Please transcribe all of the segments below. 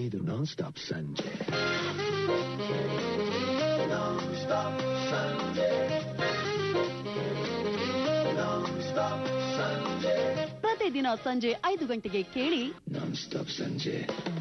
ಇದು non stop ಸಂಜೆ Non-stop ಸಂಜೆ Non-stop ಸಂಜೆ ಪ್ರತಿದಿನ ಸಂಜೆ ಐದು ಗಂಟೆಗೆ ಕೇಳಿ Non-stop ಸಂಜೆ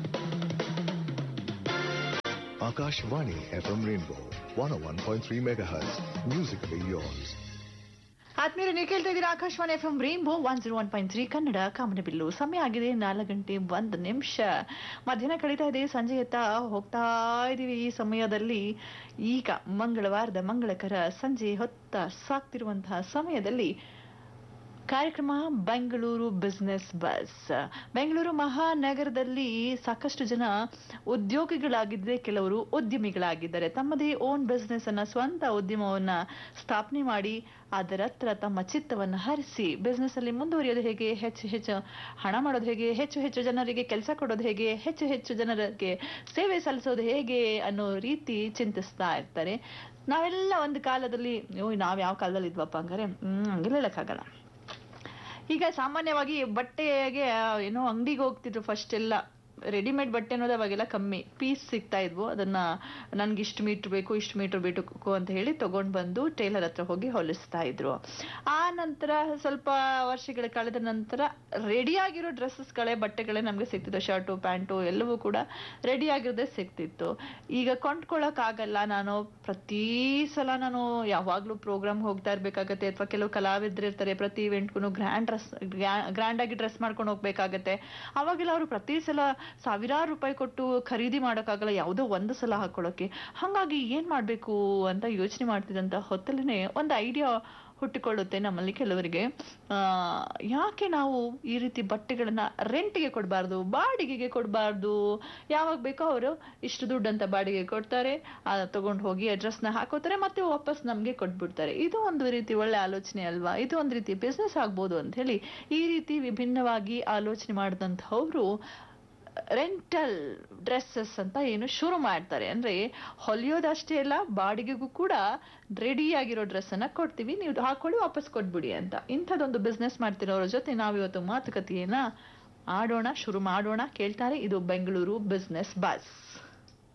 Akashvani FM Rainbow 101.3 MHz. Musically yours. ಆದ್ಮೇಲೆ ನೀವು ಕೇಳ್ತಾ ಇದ್ದೀರಾ Akashvani F M rainbow one zero one point three Kannada ಕಾಮನಬಿಲ್ಲು ಸಮಯ ಆಗಿದೆ ನಾಲ್ಕು ಗಂಟೆ ಒಂದು ನಿಮಿಷ ಮಧ್ಯಾಹ್ನ ಕಳೀತಾ ಇದೆ ಸಂಜೆಯತ್ತ ಹೋಗ್ತಾ ಇದೀವಿ ಈ ಸಮಯದಲ್ಲಿ ಈಗ ಮಂಗಳವಾರದ ಮಂಗಳಕರ ಸಂಜೆ ಹೊತ್ತ ಸಾಕ್ತಿರುವಂತಹ ಸಮಯದಲ್ಲಿ ಕಾರ್ಯಕ್ರಮ ಬೆಂಗಳೂರು ಬಿಸ್ನೆಸ್ ಬಸ್ ಬೆಂಗಳೂರು ಮಹಾನಗರದಲ್ಲಿ ಸಾಕಷ್ಟು ಜನ ಉದ್ಯೋಗಿಗಳಾಗಿದ್ದರೆ ಕೆಲವರು ಉದ್ಯಮಿಗಳಾಗಿದ್ದಾರೆ ತಮ್ಮದೇ ಓನ್ ಬಿಸ್ನೆಸ್ ಅನ್ನ ಸ್ವಂತ ಉದ್ಯಮವನ್ನ ಸ್ಥಾಪನೆ ಮಾಡಿ ಅದರತ್ರ ತಮ್ಮ ಚಿತ್ತವನ್ನು ಹರಿಸಿ ಬಿಸ್ನೆಸ್ ಅಲ್ಲಿ ಮುಂದುವರಿಯೋದು ಹೇಗೆ ಹೆಚ್ಚು ಹೆಚ್ಚು ಹಣ ಮಾಡೋದು ಹೇಗೆ ಹೆಚ್ಚು ಹೆಚ್ಚು ಜನರಿಗೆ ಕೆಲಸ ಕೊಡೋದು ಹೇಗೆ ಹೆಚ್ಚು ಹೆಚ್ಚು ಜನರಿಗೆ ಸೇವೆ ಸಲ್ಲಿಸೋದು ಹೇಗೆ ಅನ್ನೋ ರೀತಿ ಚಿಂತಿಸ್ತಾ ಇರ್ತಾರೆ ನಾವೆಲ್ಲ ಒಂದು ಕಾಲದಲ್ಲಿ ಓ ನಾವ್ ಯಾವ ಕಾಲದಲ್ಲಿ ಇದ್ವಪ್ಪ ಹಂಗಾರೆ ಹ್ಮ್ ಹಂಗೆಲ್ಲ ಹೇಳಕ್ಕಾಗಲ್ಲ ಈಗ ಸಾಮಾನ್ಯವಾಗಿ ಬಟ್ಟೆಗೆ ಏನೋ ಅಂಗಡಿಗೆ ಹೋಗ್ತಿದ್ರು ಫಸ್ಟ್ ಎಲ್ಲ ರೆಡಿಮೇಡ್ ಬಟ್ಟೆ ಅನ್ನೋದು ಅವಾಗೆಲ್ಲ ಕಮ್ಮಿ ಪೀಸ್ ಸಿಗ್ತಾ ಇದ್ವು ಅದನ್ನ ನನ್ಗೆ ಇಷ್ಟು ಮೀಟರ್ ಬೇಕು ಇಷ್ಟು ಮೀಟರ್ ಬೇಕು ಅಂತ ಹೇಳಿ ತಗೊಂಡ್ ಬಂದು ಟೇಲರ್ ಹತ್ರ ಹೋಗಿ ಹೊಲಿಸ್ತಾ ಇದ್ರು ಆ ನಂತರ ಸ್ವಲ್ಪ ವರ್ಷಗಳ ಕಳೆದ ನಂತರ ರೆಡಿ ಆಗಿರೋ ಡ್ರೆಸ್ಸಸ್ಗಳೇ ಬಟ್ಟೆಗಳೇ ನಮ್ಗೆ ಸಿಗ್ತಿತ್ತು ಶರ್ಟು ಪ್ಯಾಂಟು ಎಲ್ಲವೂ ಕೂಡ ರೆಡಿ ಆಗಿರೋದೇ ಸಿಗ್ತಿತ್ತು ಈಗ ಕೊಂಡ್ಕೊಳಕ್ ಆಗಲ್ಲ ನಾನು ಪ್ರತಿ ಸಲ ನಾನು ಯಾವಾಗ್ಲೂ ಪ್ರೋಗ್ರಾಮ್ ಹೋಗ್ತಾ ಇರ್ಬೇಕಾಗತ್ತೆ ಅಥವಾ ಕೆಲವು ಕಲಾವಿದ್ರು ಇರ್ತಾರೆ ಪ್ರತಿ ಇವೆಂಟ್ಗೂ ಗ್ರ್ಯಾಂಡ್ ಡ್ರೆಸ್ ಗ್ರ್ಯಾಂಡ್ ಆಗಿ ಡ್ರೆಸ್ ಮಾಡ್ಕೊಂಡು ಹೋಗ್ಬೇಕಾಗತ್ತೆ ಅವಾಗೆಲ್ಲ ಅವರು ಪ್ರತಿ ಸಲ ಸಾವಿರಾರು ರೂಪಾಯಿ ಕೊಟ್ಟು ಖರೀದಿ ಮಾಡೋಕ್ಕಾಗಲ್ಲ ಯಾವುದೋ ಒಂದು ಸಲ ಹಾಕೊಳ್ಳೋಕೆ ಹಾಗಾಗಿ ಏನ್ ಮಾಡ್ಬೇಕು ಅಂತ ಯೋಚನೆ ಮಾಡ್ತಿದ್ದಂತ ಹೊತ್ತಲ್ಲೇ ಒಂದು ಐಡಿಯಾ ಹುಟ್ಟಿಕೊಳ್ಳುತ್ತೆ ನಮ್ಮಲ್ಲಿ ಕೆಲವರಿಗೆ ಆ ಯಾಕೆ ನಾವು ಈ ರೀತಿ ಬಟ್ಟೆಗಳನ್ನ ರೆಂಟ್ಗೆ ಕೊಡಬಾರ್ದು ಬಾಡಿಗೆಗೆ ಕೊಡಬಾರ್ದು ಯಾವಾಗ ಬೇಕೋ ಅವರು ಇಷ್ಟು ದುಡ್ಡು ಅಂತ ಬಾಡಿಗೆ ಕೊಡ್ತಾರೆ ತಗೊಂಡು ಹೋಗಿ ಅಡ್ರೆಸ್ನ ಹಾಕೋತಾರೆ ಮತ್ತೆ ವಾಪಸ್ ನಮ್ಗೆ ಕೊಟ್ಬಿಡ್ತಾರೆ ಇದು ಒಂದು ರೀತಿ ಒಳ್ಳೆ ಆಲೋಚನೆ ಅಲ್ವಾ ಇದು ಒಂದು ರೀತಿ ಬಿಸ್ನೆಸ್ ಆಗ್ಬೋದು ಅಂತ ಹೇಳಿ ಈ ರೀತಿ ವಿಭಿನ್ನವಾಗಿ ಆಲೋಚನೆ ಮಾಡಿದಂಥವ್ರು ರೆಂಟಲ್ ಡ್ರೆಸ್ಸಸ್ ಅಂತ ಏನು ಶುರು ಮಾಡ್ತಾರೆ ಅಂದ್ರೆ ಹೊಲಿಯೋದಷ್ಟೇ ಅಲ್ಲ ಬಾಡಿಗೆಗೂ ಕೂಡ ರೆಡಿ ಆಗಿರೋ ಡ್ರೆಸ್ ಅನ್ನ ಕೊಡ್ತೀವಿ ನೀವು ಹಾಕೊಳ್ಳಿ ವಾಪಸ್ ಕೊಟ್ಬಿಡಿ ಅಂತ ಇಂಥದ್ದೊಂದು ಬಿಸ್ನೆಸ್ ಮಾಡ್ತಿರೋರ ಜೊತೆ ನಾವಿವತ್ತು ಮಾತುಕತೆಯನ್ನ ಆಡೋಣ ಶುರು ಮಾಡೋಣ ಕೇಳ್ತಾರೆ ಇದು ಬೆಂಗಳೂರು ಬಿಸ್ನೆಸ್ ಬಸ್